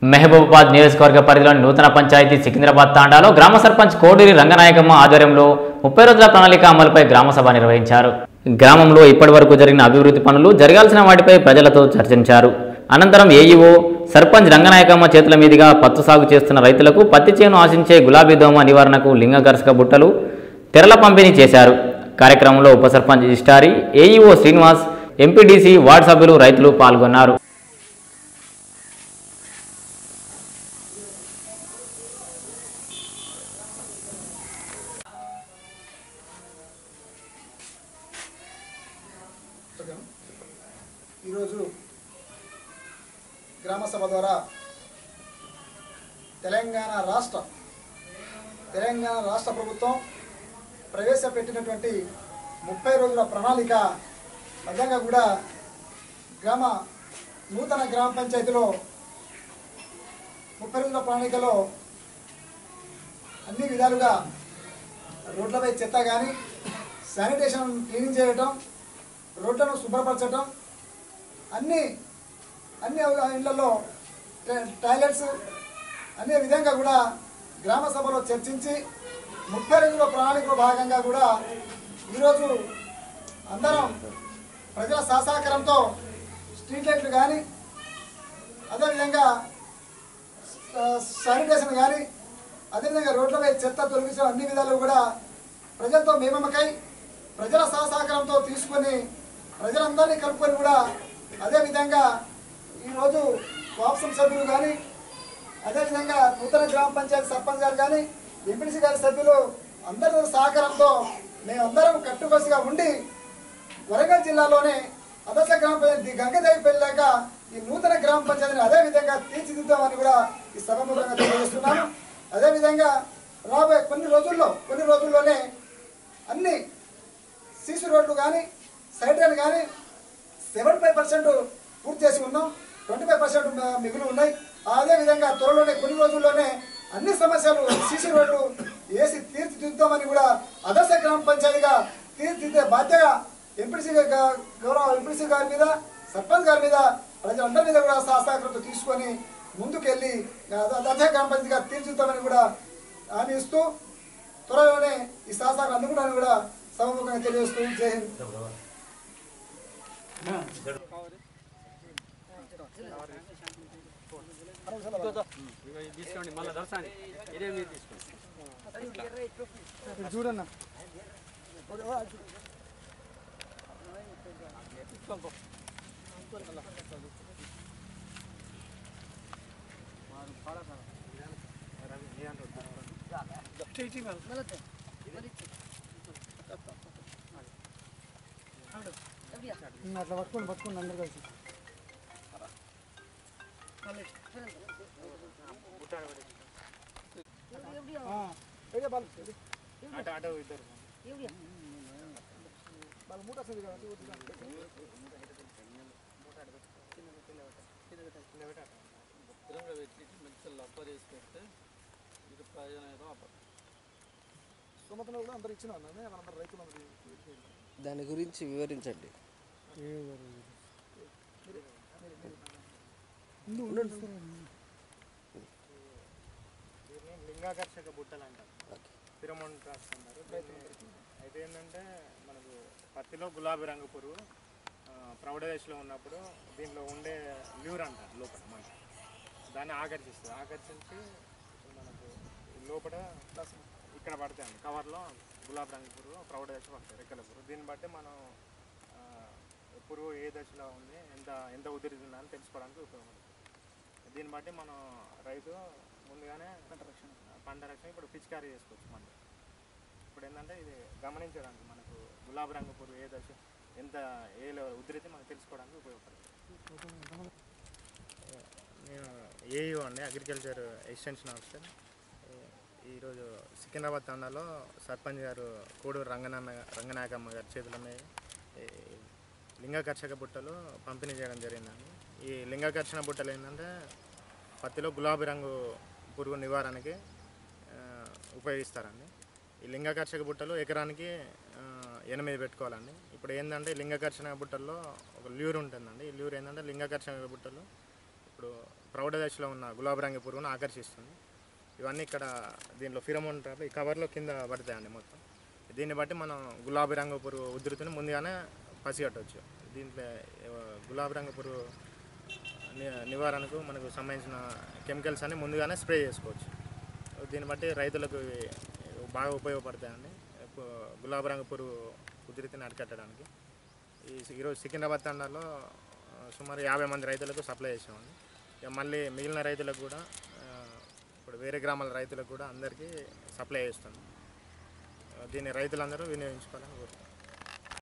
మహబూబాబాద్ నియోజకవర్గ పరిధిలోని నూతన పంచాయతీ సికింద్రాబాద్ తాండాలో గ్రామ సర్పంచ్ కోడూరి రంగనాయకమ్మ ఆధ్వర్యంలో ముప్పై రోజుల ప్రణాళిక అమలుపై గ్రామ సభ నిర్వహించారు గ్రామంలో ఇప్పటి వరకు జరిగిన అభివృద్ధి పనులు జరగాల్సిన వాటిపై ప్రజలతో చర్చించారు అనంతరం ఏఈఓ సర్పంచ్ రంగనాయకమ్మ చేతుల మీదుగా పత్తు సాగు చేస్తున్న రైతులకు పత్తి చేను ఆశించే గులాబీ దోమ నివారణకు లింగకర్షక బుట్టలు తెరల పంపిణీ చేశారు కార్యక్రమంలో ఉప సర్పంచ్ ఇష్టారి ఏఈఓ శ్రీనివాస్ ఎంపీడీసీ వార్డు సభ్యులు రైతులు పాల్గొన్నారు పుస్తకం ఈరోజు గ్రామ సభ ద్వారా తెలంగాణ రాష్ట్ర తెలంగాణ రాష్ట్ర ప్రభుత్వం ప్రవేశపెట్టినటువంటి ముప్పై రోజుల ప్రణాళిక నిజంగా కూడా గ్రామ నూతన గ్రామ పంచాయతీలో ముప్పై రోజుల ప్రణాళికలో అన్ని విధాలుగా రోడ్లపై చెత్త కానీ శానిటేషన్ క్లీనింగ్ చేయటం రోడ్లను శుభ్రపరచడం అన్ని అన్ని ఇళ్లలో టాయిలెట్స్ అనే విధంగా కూడా గ్రామ సభలో చర్చించి ముప్పై రోజుల ప్రణాళికలో భాగంగా కూడా ఈరోజు అందరం ప్రజల సహసహకారంతో స్ట్రీట్ లైట్లు కానీ అదేవిధంగా శానిటేషన్ కానీ అదేవిధంగా రోడ్లపై చెత్త తొలగించడం అన్ని విధాలు కూడా ప్రజలతో మేమమ్మకై ప్రజల సహసహకారంతో తీసుకొని ప్రజలందరినీ కలుపుకొని కూడా అదేవిధంగా ఈరోజు వాప్సం సభ్యులు కానీ అదేవిధంగా నూతన గ్రామ పంచాయతీ సర్పంచ్ గారు కానీ ఎంపీసీ గారి సభ్యులు అందరి సహకారంతో మేమందరం కట్టుకొసిగా ఉండి వరంగల్ జిల్లాలోనే అదర్శ గ్రామ పంచాయతీ గంగదేవి పెళ్ళాక ఈ నూతన గ్రామ పంచాయతీని అదే విధంగా తీర్చిదిద్దామని కూడా ఈ సభముఖంగా తెలియజేస్తున్నాను అదేవిధంగా రాబోయే కొన్ని రోజుల్లో కొన్ని రోజుల్లోనే అన్ని సీసీ రోడ్లు కానీ సైడ్ రైలు కానీ సెవెంటీ ఫైవ్ పర్సెంట్ పూర్తి చేసి ఉన్నాం ట్వంటీ ఫైవ్ పర్సెంట్ మిగిలి ఉన్నాయి అదేవిధంగా త్వరలోనే కొన్ని రోజుల్లోనే అన్ని సమస్యలు సీసీ రోడ్లు వేసి తీర్చిదిద్దామని కూడా అదర్శ గ్రామ పంచాయతీగా తీర్చిదిద్దే బాధ్యత ఎంపీసీ గౌరవ ఎంపీసీ గారి మీద సర్పంచ్ గారి మీద ప్రజలందరి మీద కూడా సహసహకారంతో తీసుకొని ముందుకెళ్ళి అదే గ్రామ పంచాయతీగా తీర్చిదిద్దామని కూడా హామీ ఇస్తూ త్వరలోనే ఈ సహసహకారం అందుకుంటానని కూడా సభముఖంగా తెలియజేస్తూ జై హింద్ తీసుకోండి మళ్ళీ దర్శనం ఇదే మీరు తీసుకోండి చూడన్న అట్లా పట్టుకోండి పట్టుకోండి అందరు కలిసి ఆ, ఏడే బాలు, ఏడే. బాలు మూట వస్తుంది కదా, అది వద్దు. తిరంగా పెట్టి మంచిగా లప్ప చేసి పెడితే ఇది ప్రయోజనం ఏదో అప్పుడు సుమతలో కూడా అందరు ఇచ్చిన అందరు రైతులు అందరూ దాని గురించి వివరించండి దీన్ని లింగాకర్షక బుట్టలు అంటారు పిరమోన్ ట్రాప్స్ అంటారు దీన్ని అయితే ఏంటంటే మనకు పత్తిలో గులాబీ రంగు పురుగు ఆ, ప్రౌఢ దశలో ఉన్నప్పుడు దీంట్లో ఉండే ల్యూర్ అంటారు లోపల మనకి దాన్ని ఆకర్షిస్తుంది ఆకర్షించి మనకు ఈ లోపల ఇక్కడ పడతాయండి కవర్లో గులాబీ రంగు పురుగు ప్రౌఢ దశ పడతాయి రెక్కల పురుగు దీన్ని బట్టి మనం ఆ, పురుగు ఏ దశలో ఉంది ఎంత ఎంత ఉదిరితుందని అని తెలుసుకోవడానికి ఉపయోగపడుతుంది దీన్ని బట్టి మనం రైతు ముందుగానే పంట రక్షణ పంట రక్షణ ఇప్పుడు పిచికారీ చేసుకోవచ్చు మనం ఇప్పుడు ఏంటంటే ఇది గమనించడానికి మనకు గులాబీ రంగు పురుగు ఏ దశ ఎంత ఏ లెవెల్ ఉధృతి మనకు తెలుసుకోవడానికి ఉపయోగపడుతుంది నేను ఏయూ అండి అగ్రికల్చర్ ఎక్స్టెన్షన్ ఆఫీసర్ ఈరోజు సికింద్రాబాద్ తండాలో సర్పంచ్ గారు కోడూరు రంగనాన్న రంగనాయకమ్మ గారి చేతుల మీద ఈ లింగకర్షక బుట్టలు పంపిణీ చేయడం జరిగిందండి ఈ లింగకర్షణ బుట్టలు ఏంటంటే పత్తిలో గులాబీ రంగు పురుగు నివారణకి ఆ, ఉపయోగిస్తారండి ఈ లింగకర్షక బుట్టలు ఎకరానికి ఆ, ఎనిమిది పెట్టుకోవాలండి ఇప్పుడు ఏంటంటే లింగకర్షణ బుట్టల్లో ఒక ల్యూర్ ఉంటుందండి ఈ ల్యూర్ ఏంటంటే లింగకర్షణ బుట్టలు ఇప్పుడు ప్రౌఢ దశలో ఉన్న గులాబీ రంగు పురుగును ఆకర్షిస్తుంది ఇవన్నీ ఇక్కడ దీంట్లో ఫిరమోన్ ట్రాప్ ఈ కవర్లో కింద పడతాయండి మొత్తం దీన్ని బట్టి మనం గులాబీ రంగు పురుగు ఉధృతిని ముందుగానే పసిగట్టవచ్చు దీంట్లో ఆ, గులాబీ రంగు పురుగు ని- నివారణకు మనకు సంబంధించిన కెమికల్స్ అన్ని ముందుగానే స్ప్రే చేసుకోవచ్చు దీన్ని బట్టి రైతులకు ఇవి బాగా ఉపయోగపడతాయండి ఎక్కువ గులాబీ రంగు పురుగు ఉధృతిని అరికట్టడానికి ఈ ఈరోజు సికింద్రాబాద్ తండాలో ఆ, సుమారు యాభై మంది రైతులకు సప్లై చేసామండి ఇక మళ్ళీ మిగిలిన రైతులకు కూడా ఆ, ఇప్పుడు వేరే గ్రామాల రైతులకు కూడా అందరికీ సప్లై చేస్తాను ఆ, దీన్ని రైతులందరూ వినియోగించుకోవాలని కోరుతున్నాను